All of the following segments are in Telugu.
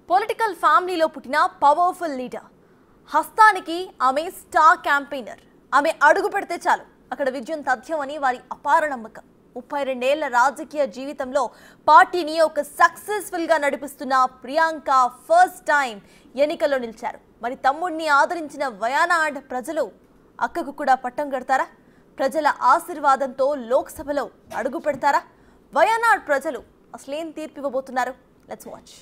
పొలిటికల్ ఫ్యామిలీలో పుట్టిన పవర్ఫుల్ లీడర్ హస్తానికి ఆమె స్టార్ క్యాంపెయినర్ ఆమె అడుగు పెడితే చాలు అక్కడ విజయం తథ్యం అని వారి అపార నమ్మకం ముప్పై రెండేళ్ల రాజకీయ జీవితంలో పార్టీని ఒక సక్సెస్ఫుల్ గా నడిపిస్తున్న ప్రియాంక ఫస్ట్ టైం ఎన్నికల్లో నిలిచారు మరి తమ్ముడిని ఆదరించిన వయానాడ్ ప్రజలు అక్కకు కూడా పట్టం కడతారా ప్రజల ఆశీర్వాదంతో లోక్సభలో అడుగు పెడతారా వయానాడ్ ప్రజలు అసలేం తీర్పు ఇవ్వబోతున్నారు లెట్స్ వాచ్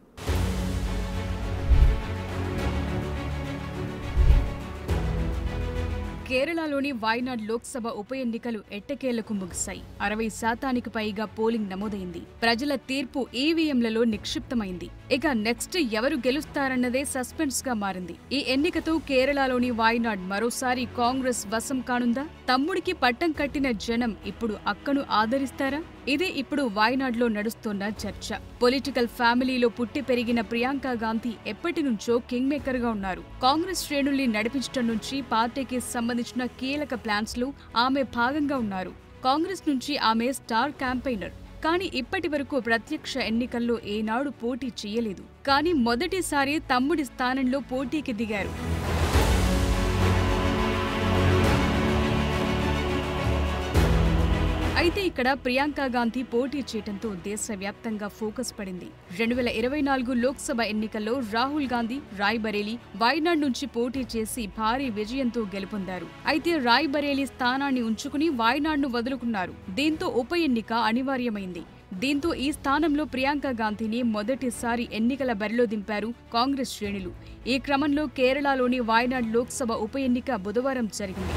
కేరళలోని వాయనాడ్ లోక్సభ ఉప ఎన్నికలు ఎట్టకేలకు ముగిశాయి అరవై శాతానికి పైగా పోలింగ్ నమోదైంది ప్రజల తీర్పు ఈవీఎంలలో నిక్షిప్తమైంది ఇక నెక్స్ట్ ఎవరు గెలుస్తారన్నదే సస్పెన్స్ గా మారింది ఈ ఎన్నికతో కేరళలోని వాయనాడ్ మరోసారి కాంగ్రెస్ వశం కానుందా తమ్ముడికి పట్టం కట్టిన జనం ఇప్పుడు అక్కను ఆదరిస్తారా ఇదే ఇప్పుడు వాయనాడ్లో నడుస్తోన్న చర్చ పొలిటికల్ ఫ్యామిలీలో పుట్టి పెరిగిన ప్రియాంక గాంధీ ఎప్పటి నుంచో కింగ్ మేకర్ గా ఉన్నారు కాంగ్రెస్ శ్రేణుల్ని నడిపించడం నుంచి పార్టీకి సంబంధించిన కీలక ప్లాన్స్ లో ఆమె భాగంగా ఉన్నారు కాంగ్రెస్ నుంచి ఆమె స్టార్ క్యాంపెయినర్ కానీ ఇప్పటి వరకు ప్రత్యక్ష ఎన్నికల్లో ఏనాడు పోటీ చేయలేదు కానీ మొదటిసారి తమ్ముడి స్థానంలో పోటీకి దిగారు అయితే ఇక్కడ ప్రియాంక గాంధీ పోటీ చేయడంతో దేశవ్యాప్తంగా ఫోకస్ పడింది రెండు వేల ఇరవై నాలుగు లోక్సభ ఎన్నికల్లో రాహుల్ గాంధీ రాయ్ బరేలీ వాయనాడ్ నుంచి పోటీ చేసి భారీ విజయంతో గెలుపొందారు అయితే రాయ్ బరేలీ స్థానాన్ని ఉంచుకుని వాయనాడ్ను వదులుకున్నారు దీంతో ఉప ఎన్నిక అనివార్యమైంది దీంతో ఈ స్థానంలో ప్రియాంక గాంధీని మొదటిసారి ఎన్నికల బరిలో దింపారు కాంగ్రెస్ శ్రేణులు ఈ క్రమంలో కేరళలోని వాయనాడ్ లోక్సభ ఉప ఎన్నిక బుధవారం జరిగింది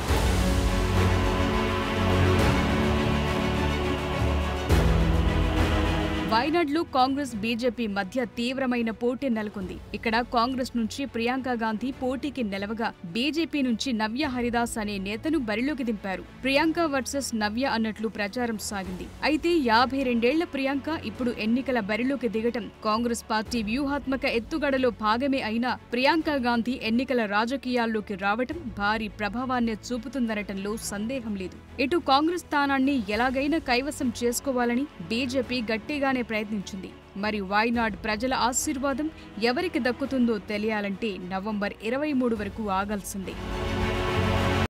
వాయనాడ్లో కాంగ్రెస్ బీజేపీ మధ్య తీవ్రమైన పోటీ నెలకొంది ఇక్కడ కాంగ్రెస్ నుంచి ప్రియాంక గాంధీ పోటీకి నిలవగా బీజేపీ నుంచి నవ్య హరిదాస్ అనే నేతను బరిలోకి దింపారు ప్రియాంక వర్సెస్ నవ్య అన్నట్లు ప్రచారం సాగింది అయితే యాభై రెండేళ్ల ప్రియాంక ఇప్పుడు ఎన్నికల బరిలోకి దిగటం కాంగ్రెస్ పార్టీ వ్యూహాత్మక ఎత్తుగడలో భాగమే అయినా ప్రియాంక గాంధీ ఎన్నికల రాజకీయాల్లోకి రావటం భారీ ప్రభావాన్ని చూపుతుందనటంలో సందేహం లేదు ఇటు కాంగ్రెస్ స్థానాన్ని ఎలాగైనా కైవసం చేసుకోవాలని బీజేపీ గట్టిగానే ప్రయత్నించింది మరి వాయ్నాడ్ ప్రజల ఆశీర్వాదం ఎవరికి దక్కుతుందో తెలియాలంటే నవంబర్ ఇరవై మూడు వరకు ఆగాల్సిందే